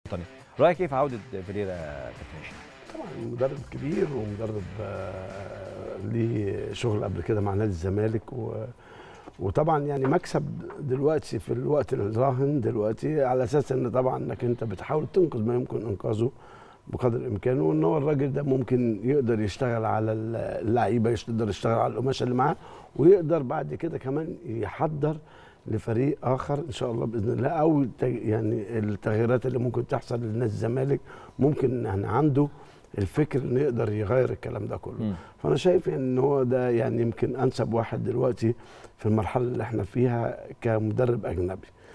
الوطني رايك كيف عوده فيريرا كابتن هشام طبعا مدرب كبير ومدرب آه، ليه شغل قبل كده مع نادي الزمالك و وطبعا يعني مكسب دلوقتي في الوقت الراهن دلوقتي على اساس ان طبعا انك انت بتحاول تنقذ ما يمكن انقاذه بقدر الامكان وان هو الراجل ده ممكن يقدر يشتغل على اللعيبه يقدر يشتغل على القماشه اللي معاه ويقدر بعد كده كمان يحضر لفريق اخر ان شاء الله باذن الله او التج- يعني التغييرات اللي ممكن تحصل لنادي الزمالك ممكن يعني عنده الفكر انه يقدر يغير الكلام ده كله مم. فانا شايف ان هو ده يعني يمكن انسب واحد دلوقتي في المرحله اللي احنا فيها كمدرب اجنبي